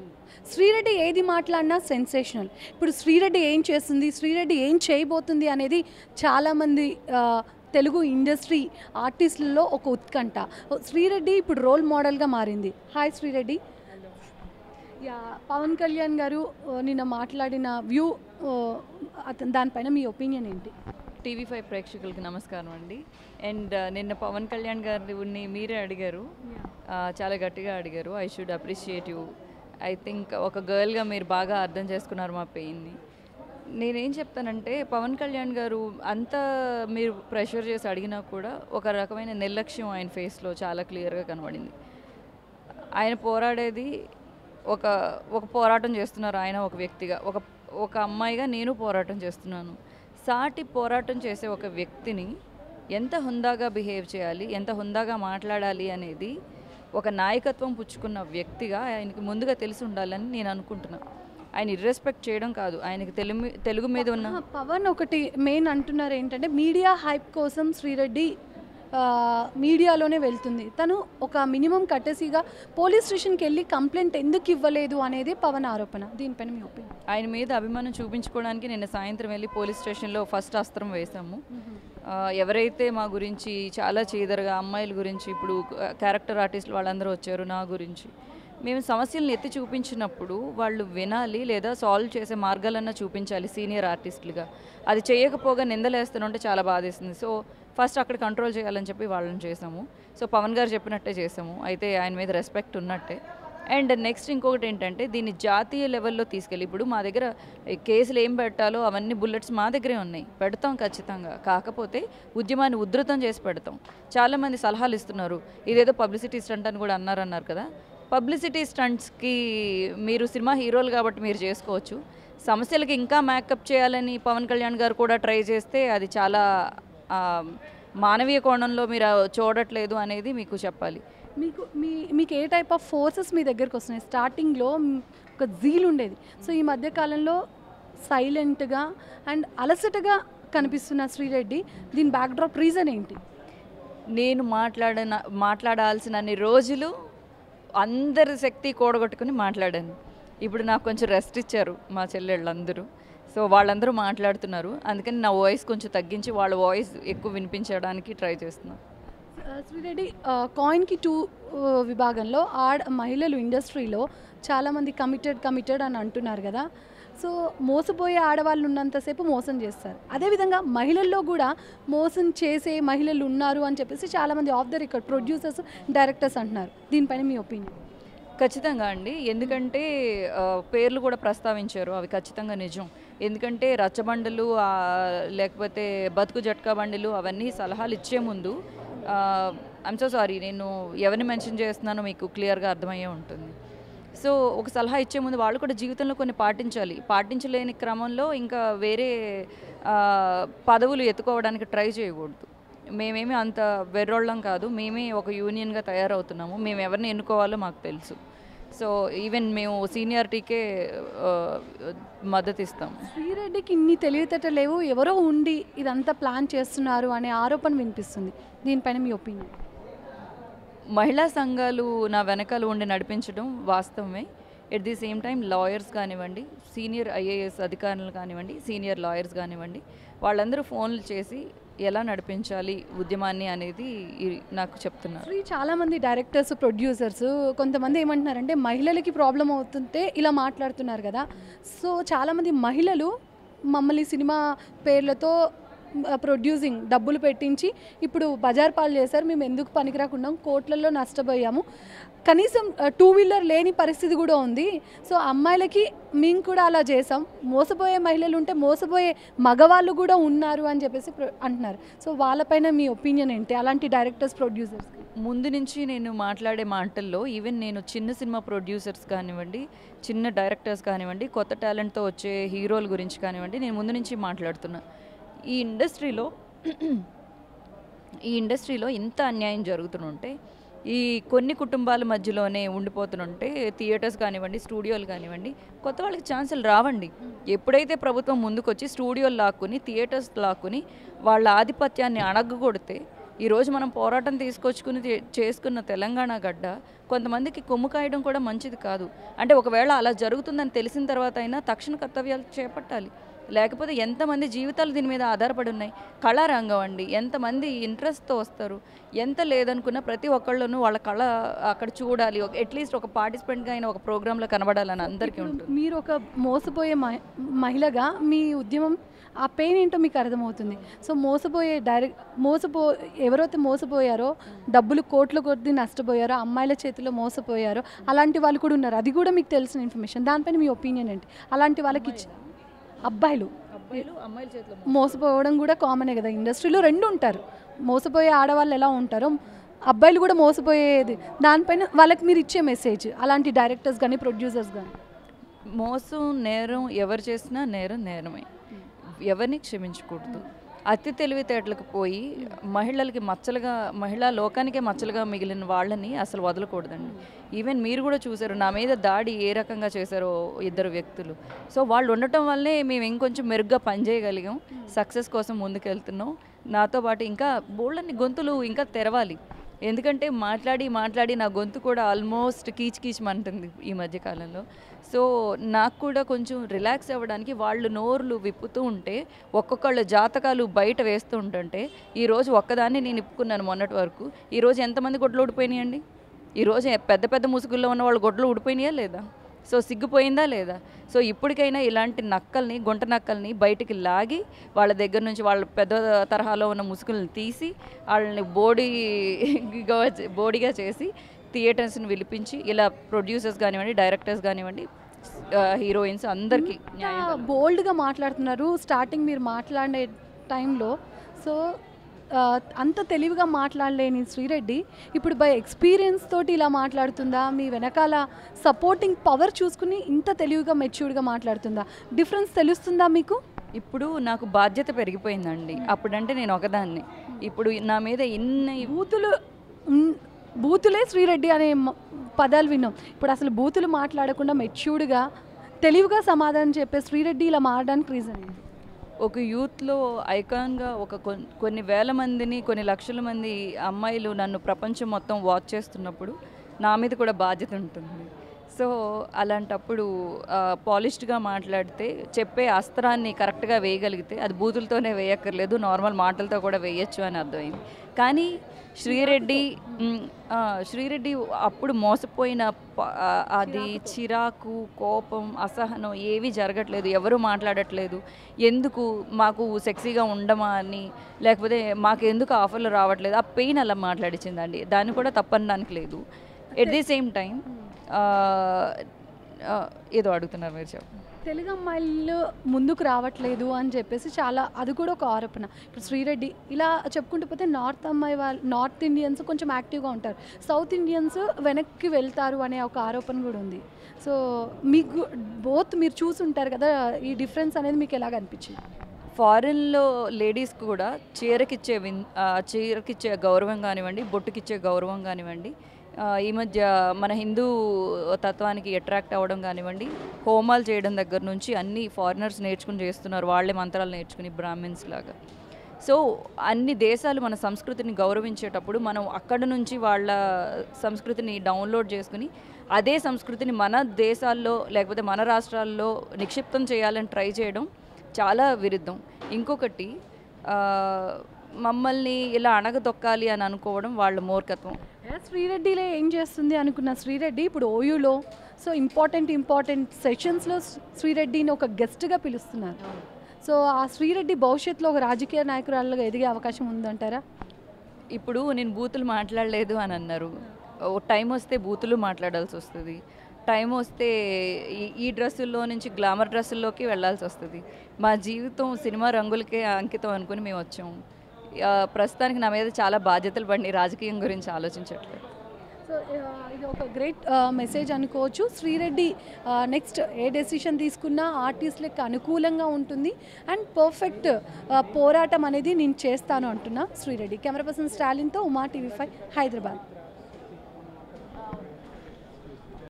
శ్రీరెడ్డి ఏది మాట్లాడినా సెన్సేషనల్ ఇప్పుడు శ్రీరెడ్డి ఏం చేస్తుంది శ్రీరెడ్డి ఏం చేయబోతుంది అనేది చాలామంది ఆ, తెలుగు ఇండస్ట్రీ ఆర్టిస్టులలో ఒక ఉత్కంఠ శ్రీరెడ్డి ఇప్పుడు రోల్ మోడల్గా మారింది హాయ్ శ్రీరెడ్డి యా పవన్ కళ్యాణ్ గారు ఆ, నిన్న మాట్లాడిన వ్యూ అతను దానిపైన మీ ఒపీనియన్ ఏంటి టీవీ ఫైవ్ ప్రేక్షకులకి నమస్కారం అండి అండ్ నిన్న పవన్ కళ్యాణ్ గారిని మీరే అడిగారు ఆ, చాలా గట్టిగా అడిగారు I should appreciate you I think ఒక గర్ల్గా మీరు బాగా అర్థం చేసుకున్నారు మా పెయిన్ని నేనేం చెప్తానంటే పవన్ కళ్యాణ్ గారు అంత మీరు ప్రెషర్ చేసి అడిగినా కూడా ఒక రకమైన నిర్లక్ష్యం ఆయన ఫేస్లో చాలా క్లియర్గా కనబడింది ఆయన పోరాడేది ఒక ఒక పోరాటం చేస్తున్నారు ఆయన ఒక వ్యక్తిగా ఒక ఒక అమ్మాయిగా నేను పోరాటం చేస్తున్నాను సాటి పోరాటం చేసే ఒక వ్యక్తిని ఎంత హుందాగా బిహేవ్ చేయాలి ఎంత హుందాగా మాట్లాడాలి అనేది ఒక నాయకత్వం పుచ్చుకున్న వ్యక్తిగా ఆయనకి ముందుగా తెలిసి ఉండాలని నేను అనుకుంటున్నాను ఆయన ఇర్రెస్పెక్ట్ చేయడం కాదు ఆయనకి తెలుగు తెలుగు మీద ఉన్న ఆ, పవన్ ఒకటి మెయిన్ అంటున్నారు ఏంటంటే మీడియా హైప్ కోసం శ్రీరెడ్డి ఆ, మీడియాలోనే వెళ్తుంది తను ఒక మినిమం కట్టసిగా పోలీస్ స్టేషన్కి వెళ్ళి కంప్లైంట్ ఎందుకు ఇవ్వలేదు అనేది పవన్ ఆరోపణ దీనిపైన మీ ఒపీనియన్ ఆయన మీద అభిమానం చూపించుకోవడానికి నిన్న సాయంత్రం వెళ్ళి పోలీస్ స్టేషన్లో ఫస్ట్ అస్త్రం వేశాము ఆ, ఎవరైతే మా గురించి చాలా చీదరగా అమ్మాయిల గురించి ఇప్పుడు క్యారెక్టర్ ఆర్టిస్టులు వాళ్ళందరూ వచ్చారు నా గురించి మేము సమస్యలను ఎత్తి చూపించినప్పుడు వాళ్ళు వినాలి లేదా సాల్వ్ చేసే మార్గాలన్నా చూపించాలి సీనియర్ ఆర్టిస్టులుగా అది చేయకపోగా నిందలేస్తుంటే చాలా బాధేస్తుంది సో ఫస్ట్ అక్కడ కంట్రోల్ చేయాలని చెప్పి వాళ్ళని చేసాము సో పవన్ గారు చెప్పినట్టే చేసాము అయితే ఆయన మీద రెస్పెక్ట్ ఉన్నట్టే అండ్ నెక్స్ట్ ఇంకొకటి ఏంటంటే దీన్ని జాతీయ లెవెల్లో తీసుకెళ్ళి ఇప్పుడు మా దగ్గర ఈ కేసులు ఏం పెట్టాలో అవన్నీ బుల్లెట్స్ మా దగ్గరే ఉన్నాయి పెడతాం ఖచ్చితంగా కాకపోతే ఉద్యమాన్ని ఉధృతం చేసి పెడతాం చాలామంది సలహాలు ఇస్తున్నారు ఇదేదో పబ్లిసిటీ స్టంట్ అని కూడా అన్నారు అన్నారు కదా పబ్లిసిటీ స్టంట్స్కి మీరు సినిమా హీరోలు కాబట్టి మీరు చేసుకోవచ్చు సమస్యలకి ఇంకా మేకప్ చేయాలని పవన్ కళ్యాణ్ గారు కూడా ట్రై చేస్తే అది చాలా ఆ, మానవీయ కోణంలో మీరు చూడట్లేదు అనేది మీకు చెప్పాలి మీకు మీ మీకు ఏ టైప్ ఆఫ్ ఫోర్సెస్ మీ దగ్గరకు వస్తున్నాయి స్టార్టింగ్లో మ్, ఒక జీల్ ఉండేది సో ఈ మధ్య కాలంలో సైలెంట్గా అండ్ అలసటగా కనిపిస్తున్న శ్రీరెడ్డి దీని బ్యాక్డ్రాప్ రీజన్ ఏంటి నేను మాట్లాడిన మాట్లాడాల్సిన అన్ని రోజులు అందరి శక్తి కూడగొట్టుకుని మాట్లాడాను ఇప్పుడు నాకు కొంచెం రెస్ట్ ఇచ్చారు మా చెల్లెళ్ళందరూ సో వాళ్ళందరూ మాట్లాడుతున్నారు అందుకని నా వాయిస్ కొంచెం తగ్గించి వాళ్ళ వాయిస్ ఎక్కువ వినిపించడానికి ట్రై చేస్తున్నాను ఆ, శ్రీరెడ్డి ఆ, కాయిన్కి టూ ఆ, విభాగంలో ఆడ మహిళలు ఇండస్ట్రీలో చాలామంది కమిటెడ్ కమిటెడ్ అని అంటున్నారు కదా సో మోసపోయే ఆడవాళ్ళు ఉన్నంతసేపు మోసం చేస్తారు అదేవిధంగా మహిళల్లో కూడా మోసం చేసే మహిళలు ఉన్నారు అని చెప్పేసి చాలామంది off the record producers directors అంటున్నారు దీనిపైన మీ ఒపీనియన్ ఖచ్చితంగా అండి ఎందుకంటే ఆ, పేర్లు కూడా ప్రస్తావించారు అవి ఖచ్చితంగా నిజం ఎందుకంటే రచ్చబండలు ఆ, లేకపోతే బతుకు జట్కా బండిలు అవన్నీ సలహాలు ఇచ్చే ముందు ఐమ్ సో సారీ నేను ఎవరిని మెన్షన్ చేస్తున్నానో మీకు క్లియర్గా అర్థమయ్యే ఉంటుంది సో ఒక సలహా ఇచ్చే ముందు వాళ్ళు కూడా జీవితంలో కొన్ని పాటించాలి పాటించలేని క్రమంలో ఇంకా వేరే ఆ, పదవులు ఎత్తుకోవడానికి ట్రై చేయకూడదు మేమేమి అంత వెర్రోళ్ళం కాదు మేమే ఒక యూనియన్గా తయారవుతున్నాము మేము ఎవరిని ఎన్నుకోవాలో మాకు తెలుసు సో ఈవెన్ మేము సీనియారిటీకే మద్దతు ఇస్తాము శ్రీరెడ్డికి ఇన్ని తెలివితేటలు లేవు ఎవరో ఉండి ఇదంతా ప్లాన్ చేస్తున్నారు అనే ఆరోపణ వినిపిస్తుంది దీనిపైన మీ ఒపీనియన్ మహిళా సంఘాలు నా వెనకాల ఉండి నడిపించడం వాస్తవమే at the same time lawyers కానివ్వండి సీనియర్ ఐఏఎస్ అధికారులు కానివ్వండి సీనియర్ లాయర్స్ కానివ్వండి వాళ్ళందరూ ఫోన్లు చేసి ఎలా నడిపించాలి ఉద్యమాన్ని అనేది ఈ- నాకు చెప్తున్నారు శ్రీ చాలా మంది డైరెక్టర్స్ ప్రొడ్యూసర్స్ కొంతమంది ఏమంటున్నారంటే మహిళలకి ప్రాబ్లం అవుతుంటే ఇలా మాట్లాడుతున్నారు కదా సో చాలామంది మహిళలు మమ్మల్ని సినిమా పేర్లతో ప్రొడ్యూసింగ్ డబ్బులు పెట్టించి ఇప్పుడు బజార్ పాలు చేశారు మేము ఎందుకు పనికిరాకుండా కోట్లలో నష్టపోయాము కనీసం టూ వీలర్ లేని పరిస్థితి కూడా ఉంది సో అమ్మాయిలకి మేము కూడా అలా చేసాం మోసపోయే మహిళలు ఉంటే మోసపోయే మగవాళ్ళు కూడా ఉన్నారు అని చెప్పేసి ప్ర- అంటున్నారు సో వాళ్ళపైన మీ ఒపీనియన్ ఏంటి అలాంటి డైరెక్టర్స్ ప్రొడ్యూసర్స్కి ముందు నుంచి నేను మాట్లాడే మాటల్లో ఈవెన్ నేను చిన్న సినిమా ప్రొడ్యూసర్స్ కానివ్వండి చిన్న డైరెక్టర్స్ కానివ్వండి కొత్త టాలెంట్తో వచ్చే హీరోల గురించి కానివ్వండి నేను ముందు నుంచి మాట్లాడుతున్నా ఈ ఇండస్ట్రీలో ఈ ఇండస్ట్రీలో ఇంత అన్యాయం జరుగుతుంటే ఈ కొన్ని కుటుంబాల మధ్యలోనే ఉండిపోతుంటే థియేటర్స్ కానివ్వండి స్టూడియోలు కానివ్వండి కొత్త వాళ్ళకి ఛాన్సులు రావండి ఎప్పుడైతే ప్రభుత్వం ముందుకొచ్చి స్టూడియోలు లాక్కుని థియేటర్స్ లాక్కుని వాళ్ళ ఆధిపత్యాన్ని అణగగొడితే ఈరోజు మనం పోరాటం తీసుకొచ్చుకుని చే- చేసుకున్న తెలంగాణ గడ్డ కొంతమందికి కొమ్ము కాయడం కూడా మంచిది కాదు అంటే ఒకవేళ అలా జరుగుతుందని తెలిసిన తర్వాత అయినా తక్షణ కర్తవ్యాలు చేపట్టాలి లేకపోతే ఎంతమంది జీవితాలు దీని మీద ఆధారపడి ఉన్నాయి కళారంగం అండి ఎంతమంది ఇంట్రెస్ట్తో వస్తారు ఎంత లేదనుకున్న ప్రతి ఒక్కళ్ళను వాళ్ళ కళ అక్కడ చూడాలి అట్లీస్ట్ ఒక పార్టిసిపెంట్గా అయినా ఒక ప్రోగ్రాంలో కనబడాలని అందరికీ ఉంటుంది మీరు ఒక మోసపోయే మహి- మహిళగా మీ ఉద్యమం ఆ పెయిన్ ఏంటో మీకు అర్థమవుతుంది సో మోసపోయే డైరెక్ట్ మోసపో ఎవరైతే మోసపోయారో డబ్బులు కోట్ల కొద్ది నష్టపోయారో అమ్మాయిల చేతిలో మోసపోయారో అలాంటి వాళ్ళు కూడా ఉన్నారు అది కూడా మీకు తెలిసిన ఇన్ఫర్మేషన్ దానిపైన మీ ఒపీనియన్ ఏంటి అలాంటి వాళ్ళకి ఇచ్చి అబ్బాయిలు అబ్బాయిలు అమ్మాయిల చేతిలో మోసపోవడం కూడా కామనే కదా ఇండస్ట్రీలో రెండు ఉంటారు మోసపోయే ఆడవాళ్ళు ఎలా ఉంటారో అబ్బాయిలు కూడా మోసపోయేది దానిపైన వాళ్ళకి మీరు ఇచ్చే మెసేజ్ అలాంటి డైరెక్టర్స్ కానీ ప్రొడ్యూసర్స్ కానీ మోసం నేరం ఎవరు చేసినా నేరం నేరమే ఎవరిని క్షమించకూడదు అతి తెలివితేటలకు పోయి మహిళలకి మచ్చలుగా మహిళా లోకానికే మచ్చలుగా మిగిలిన వాళ్ళని అసలు వదలకూడదండి ఈవెన్ మీరు కూడా చూసారు నా మీద దాడి ఏ రకంగా చేశారో ఇద్దరు వ్యక్తులు సో వాళ్ళు ఉండటం వల్లే మేము ఇంకొంచెం మెరుగ్గా పనిచేయగలిగాం సక్సెస్ కోసం ముందుకెళ్తున్నాం నాతో పాటు ఇంకా బోళ్ళని గొంతులు ఇంకా తెరవాలి ఎందుకంటే మాట్లాడి మాట్లాడి నా గొంతు కూడా ఆల్మోస్ట్ కీచ్ కీచ్మంటుంది ఈ మధ్య కాలంలో సో నాకు కూడా కొంచెం రిలాక్స్ అవ్వడానికి వాళ్ళు నోర్లు విప్పుతూ ఉంటే ఒక్కొక్కళ్ళ జాతకాలు బయట వేస్తూ ఉంటుంటే ఈరోజు ఒక్కదాన్ని నేను ఇప్పుకున్నాను మొన్నటి వరకు ఈరోజు ఎంతమంది గొడ్లు ఊడిపోయినాయండి ఈరోజు పెద్ద పెద్ద ముసుగుల్లో ఉన్న వాళ్ళు గొడ్లు ఊడిపోయినాయా లేదా సో సిగ్గుపోయిందా లేదా సో ఇప్పటికైనా ఇలాంటి నక్కల్ని గుంట నక్కల్ని బయటికి లాగి వాళ్ళ దగ్గర నుంచి వాళ్ళ పెద్ద తరహాలో ఉన్న ముసుగుల్ని తీసి వాళ్ళని బోడీగా బోడీగా చేసి థియేటర్స్ని పిలిపించి ఇలా ప్రొడ్యూసర్స్ కానివ్వండి డైరెక్టర్స్ కానివ్వండి హీరోయిన్స్ అందరికీ న్యాయం బోల్డ్గా మాట్లాడుతున్నారు స్టార్టింగ్ మీరు మాట్లాడే టైంలో సో ఆ, అంత తెలివిగా మాట్లాడలేని శ్రీరెడ్డి ఇప్పుడు బై ఎక్స్పీరియన్స్ తోటి ఇలా మాట్లాడుతుందా మీ వెనకాల సపోర్టింగ్ పవర్ చూసుకుని ఇంత తెలివిగా మెచ్యూర్డ్గా మాట్లాడుతుందా డిఫరెన్స్ తెలుస్తుందా మీకు ఇప్పుడు నాకు బాధ్యత పెరిగిపోయిందండి అప్పుడంటే నేను ఒకదాన్ని ఇప్పుడు నా మీద ఇన్ని బూతులు ఉన్- బూతులే శ్రీరెడ్డి అనే మ- పదాలు విన్నాం ఇప్పుడు అసలు బూతులు మాట్లాడకుండా మెచ్యూర్డ్గా తెలివిగా సమాధానం చెప్పే శ్రీరెడ్డి ఇలా మారడానికి రీజన్ ఏంటి ఒక యూత్లో ఐకాన్గా ఒక కొన్- కొన్ని వేల మందిని కొన్ని లక్షల మంది అమ్మాయిలు నన్ను ప్రపంచం మొత్తం వాచ్ చేస్తున్నప్పుడు నా మీద కూడా బాధ్యత ఉంటుంది సో అలాంటప్పుడు పాలిష్డ్గా మాట్లాడితే చెప్పే అస్త్రాన్ని కరెక్ట్గా వేయగలిగితే అది బూతులతోనే వేయక్కర్లేదు నార్మల్ మాటలతో కూడా వేయచ్చు అని అర్థమైంది కానీ శ్రీరెడ్డి మ్, ఆ, శ్రీరెడ్డి అప్పుడు మోసపోయిన ప- ఆ, అది చిరాకు కోపం అసహనం ఏవి జరగట్లేదు ఎవరు మాట్లాడట్లేదు ఎందుకు మాకు సెక్సీగా ఉండమా అని లేకపోతే మాకు ఎందుకు ఆఫర్లు రావట్లేదు ఆ పెయిన్ అలా మాట్లాడించిందండి దాన్ని కూడా తప్పనడానికి లేదు ఎట్ ది సేమ్ టైం ఏదో అడుగుతున్నారు మీరు చెప్పండి తెలుగు అమ్మాయిలు ముందుకు రావట్లేదు అని చెప్పేసి చాలా అది కూడా ఒక ఆరోపణ ఇప్పుడు శ్రీరెడ్డి ఇలా చెప్పుకుంటూ పోతే నార్త్ అమ్మాయి వాళ్ళు నార్త్ ఇండియన్స్ కొంచెం యాక్టివ్గా ఉంటారు సౌత్ ఇండియన్స్ వెనక్కి వెళ్తారు అనే ఒక ఆరోపణ కూడా ఉంది సో మీకు బోత్ మీరు చూసుంటారు కదా ఈ డిఫరెన్స్ అనేది మీకు ఎలాగ అనిపించింది ఫారిన్లో లేడీస్కి కూడా చీరకిచ్చే విన్ ఆ, చీరకిచ్చే గౌరవం కానివ్వండి బొట్టుకిచ్చే గౌరవం కానివ్వండి ఆ, ఈ మధ్య మన హిందూ తత్వానికి అట్రాక్ట్ అవ్వడం కానివ్వండి హోమాలు చేయడం దగ్గర నుంచి అన్ని ఫారినర్స్ నేర్చుకుని చేస్తున్నారు వాళ్ళే మంత్రాలు నేర్చుకుని బ్రాహ్మిన్స్ లాగా సో అన్ని దేశాలు మన సంస్కృతిని గౌరవించేటప్పుడు మనం అక్కడ నుంచి వాళ్ళ సంస్కృతిని డౌన్లోడ్ చేసుకుని అదే సంస్కృతిని మన దేశాల్లో లేకపోతే మన రాష్ట్రాల్లో నిక్షిప్తం చేయాలని ట్రై చేయడం చాలా విరుద్ధం ఇంకొకటి ఆ, మమ్మల్ని ఇలా అణగదొక్కాలి అని అనుకోవడం వాళ్ళ మూర్ఖత్వం ఏ, శ్రీరెడ్డిలో ఏం చేస్తుంది అనుకున్న శ్రీరెడ్డి ఇప్పుడు ఓయూలో సో ఇంపార్టెంట్ ఇంపార్టెంట్ సెషన్స్లో శ్రీరెడ్డిని ఒక గెస్ట్గా పిలుస్తున్నారు సో ఆ శ్రీరెడ్డి భవిష్యత్తులో ఒక రాజకీయ నాయకురాలుగా ఎదిగే అవకాశం ఉందంటారా ఇప్పుడు నేను బూతులు మాట్లాడలేదు అని అన్నారు ఓ టైం వస్తే బూతులు మాట్లాడాల్సి వస్తుంది టైం వస్తే ఈ- ఈ డ్రెస్సుల్లో నుంచి గ్లామర్ డ్రెస్సుల్లోకి వెళ్ళాల్సి వస్తుంది మా జీవితం సినిమా రంగులకే అంకితం అనుకుని మేము వచ్చాము ఆ, ప్రస్తుతానికి నా మీద చాలా బాధ్యతలు పడి రాజకీయం గురించి ఆలోచించట్లేదు సో ఆ, ఇది ఒక గ్రేట్ మెసేజ్ అనుకోవచ్చు శ్రీరెడ్డి నెక్స్ట్ ఏ డెసిషన్ తీసుకున్నా ఆర్టిస్ట్లకు అనుకూలంగా ఉంటుంది అండ్ పర్ఫెక్ట్ పోరాటం అనేది నేను చేస్తాను అంటున్నా శ్రీరెడ్డి కెమెరా పర్సన్ స్టాలిన్తో ఉమా టీవీ ఫైవ్ హైదరాబాద్